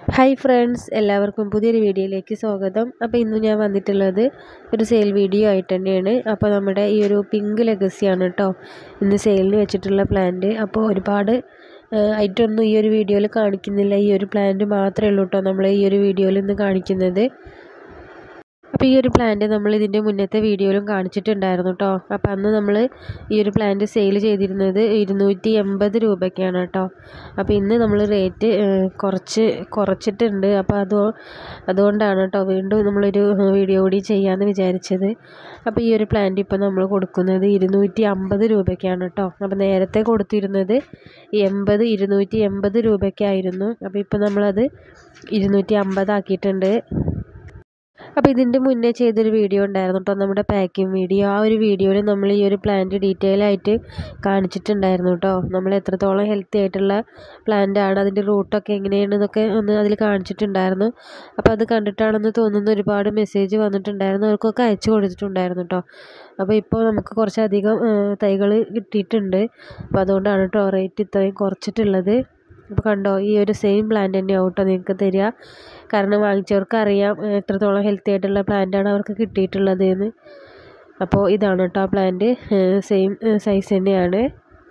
hi friends എല്ലാവർക്കും പുതിയൊരു വീഡിയോയിലേക്ക് സ്വാഗതം അപ്പോൾ ഇന്ന് ഞാൻ വന്നിട്ടുള്ളത് ഒരു സെയിൽ വീഡിയോ ആയിട്ട് തന്നെയാണ് അപ്പോൾ നമ്മുടെ ഈ ഒരു പിങ്ക് ലെഗസിയാണ് കേട്ടോ ഇന്ന് സെയിലിന് വെച്ചിട്ടുള്ള പ്ലാന്റ് അപ്പോൾ ഒരുപാട് ഐറ്റം ഒന്നും ഈ ഒരു വീഡിയോയിൽ കാണിക്കുന്നില്ല ഈ ഒരു പ്ലാന്റ് മാത്രമേ ഉള്ളൂ കേട്ടോ നമ്മൾ ഈ ഒരു വീഡിയോയിൽ ഇന്ന് കാണിക്കുന്നത് അപ്പോൾ ഈ ഒരു പ്ലാന്റ് നമ്മൾ ഇതിൻ്റെ മുന്നത്തെ വീഡിയോയിലും കാണിച്ചിട്ടുണ്ടായിരുന്നു കേട്ടോ അപ്പോൾ അന്ന് നമ്മൾ ഈ ഒരു പ്ലാന്റ് സെയിൽ ചെയ്തിരുന്നത് ഇരുന്നൂറ്റി എൺപത് രൂപയ്ക്കാണ് കേട്ടോ അപ്പോൾ ഇന്ന് നമ്മൾ റേറ്റ് കുറച്ച് കുറച്ചിട്ടുണ്ട് അപ്പോൾ അതോ അതുകൊണ്ടാണ് കേട്ടോ വീണ്ടും നമ്മളൊരു വീഡിയോ കൂടി ചെയ്യാമെന്ന് വിചാരിച്ചത് അപ്പോൾ ഈ ഒരു പ്ലാന്റ് ഇപ്പോൾ നമ്മൾ കൊടുക്കുന്നത് ഇരുന്നൂറ്റി അമ്പത് രൂപയ്ക്കാണ് കേട്ടോ അപ്പോൾ നേരത്തെ കൊടുത്തിരുന്നത് എൺപത് ഇരുന്നൂറ്റി എൺപത് രൂപയ്ക്കായിരുന്നു അപ്പോൾ ഇപ്പോൾ നമ്മളത് ഇരുന്നൂറ്റി അമ്പതാക്കിയിട്ടുണ്ട് അപ്പോൾ ഇതിൻ്റെ മുന്നേ ചെയ്തൊരു വീഡിയോ ഉണ്ടായിരുന്നു കേട്ടോ നമ്മുടെ പാക്കിംഗ് വീഡിയോ ആ ഒരു വീഡിയോയിൽ നമ്മൾ ഈ ഒരു പ്ലാന്റ് ഡീറ്റെയിൽ ആയിട്ട് കാണിച്ചിട്ടുണ്ടായിരുന്നു കേട്ടോ നമ്മൾ എത്രത്തോളം ഹെൽത്തി ആയിട്ടുള്ള പ്ലാന്റ് ആണ് അതിൻ്റെ റൂട്ടൊക്കെ എങ്ങനെയാണെന്നൊക്കെ ഒന്ന് അതിൽ കാണിച്ചിട്ടുണ്ടായിരുന്നു അപ്പോൾ അത് കണ്ടിട്ടാണെന്ന് തോന്നുന്ന ഒരുപാട് മെസ്സേജ് വന്നിട്ടുണ്ടായിരുന്നു അവർക്കൊക്കെ അയച്ചു കൊടുത്തിട്ടുണ്ടായിരുന്നു കേട്ടോ അപ്പോൾ ഇപ്പോൾ നമുക്ക് കുറച്ചധികം തൈകൾ കിട്ടിയിട്ടുണ്ട് അപ്പോൾ അതുകൊണ്ടാണ് കേട്ടോ റേറ്റ് ഇത്രയും കുറച്ചിട്ടുള്ളത് അപ്പോൾ കണ്ടോ ഈ ഒരു സെയിം പ്ലാന്റ് തന്നെയാവും കേട്ടോ നിങ്ങൾക്ക് തരിക കാരണം വാങ്ങിച്ചവർക്ക് അറിയാം എത്രത്തോളം ഹെൽത്തി ആയിട്ടുള്ള പ്ലാന്റാണ് അവർക്ക് കിട്ടിയിട്ടുള്ളത് എന്ന് അപ്പോൾ ഇതാണ് കേട്ടോ ആ പ്ലാന്റ് സെയിം സൈസ് തന്നെയാണ്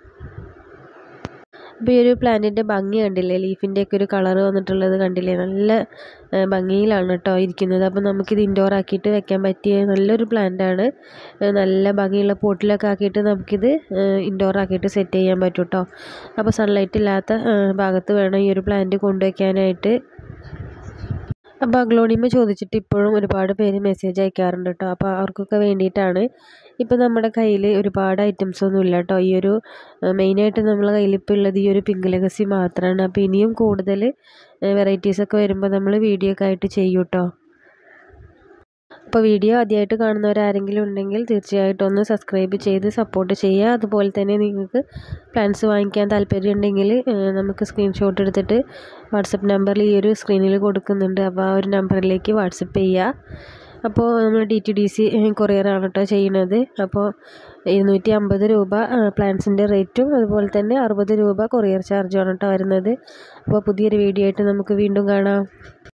അപ്പോൾ ഈ ഒരു പ്ലാന്റിൻ്റെ ഭംഗി കണ്ടില്ലേ ലീഫിൻ്റെ ഒക്കെ ഒരു കളർ വന്നിട്ടുള്ളത് കണ്ടില്ലേ നല്ല ഭംഗിയിലാണ് കേട്ടോ ഇരിക്കുന്നത് അപ്പോൾ നമുക്കിത് ഇൻഡോർ ആക്കിയിട്ട് വെക്കാൻ പറ്റിയ നല്ലൊരു പ്ലാന്റാണ് നല്ല ഭംഗിയുള്ള പോട്ടിലൊക്കെ ആക്കിയിട്ട് നമുക്കിത് ഇൻഡോർ ആക്കിയിട്ട് സെറ്റ് ചെയ്യാൻ പറ്റും കേട്ടോ അപ്പോൾ സൺലൈറ്റ് ഇല്ലാത്ത ഭാഗത്ത് വേണം ഈ ഒരു പ്ലാന്റ് കൊണ്ടുവയ്ക്കാനായിട്ട് അപ്പോൾ അഗ്ലോണിമ ചോദിച്ചിട്ട് ഇപ്പോഴും ഒരുപാട് പേര് മെസ്സേജ് അയക്കാറുണ്ട് കേട്ടോ അപ്പോൾ അവർക്കൊക്കെ വേണ്ടിയിട്ടാണ് ഇപ്പോൾ നമ്മുടെ കയ്യിൽ ഒരുപാട് ഐറ്റംസ് ഒന്നും ഇല്ല കേട്ടോ ഈ ഒരു മെയിനായിട്ട് നമ്മളെ കയ്യിൽ ഇപ്പോൾ ഉള്ളത് ഈ ഒരു പിങ്ക് ലെഗസി മാത്രമാണ് അപ്പോൾ ഇനിയും കൂടുതൽ വെറൈറ്റീസൊക്കെ വരുമ്പോൾ നമ്മൾ വീഡിയോ ഒക്കെ ആയിട്ട് ചെയ്യും കേട്ടോ അപ്പോൾ വീഡിയോ ആദ്യമായിട്ട് കാണുന്നവരാരെങ്കിലും ഉണ്ടെങ്കിൽ തീർച്ചയായിട്ടും ഒന്ന് സബ്സ്ക്രൈബ് ചെയ്ത് സപ്പോർട്ട് ചെയ്യുക അതുപോലെ തന്നെ നിങ്ങൾക്ക് പ്ലാൻസ് വാങ്ങിക്കാൻ താല്പര്യം ഉണ്ടെങ്കിൽ നമുക്ക് സ്ക്രീൻഷോട്ട് എടുത്തിട്ട് വാട്സപ്പ് നമ്പറിൽ ഈ ഒരു സ്ക്രീനിൽ കൊടുക്കുന്നുണ്ട് അപ്പോൾ ആ ഒരു നമ്പറിലേക്ക് വാട്സപ്പ് ചെയ്യുക അപ്പോൾ നമ്മൾ ഡി ടി ഡി സി കൊറിയറാണ് കേട്ടോ ചെയ്യുന്നത് അപ്പോൾ ഇരുന്നൂറ്റി അമ്പത് രൂപ പ്ലാൻസിൻ്റെ റേറ്റും അതുപോലെ തന്നെ അറുപത് രൂപ കൊറിയർ ചാർജുമാണ് കേട്ടോ വരുന്നത് അപ്പോൾ പുതിയൊരു വീഡിയോ ആയിട്ട് നമുക്ക് വീണ്ടും കാണാം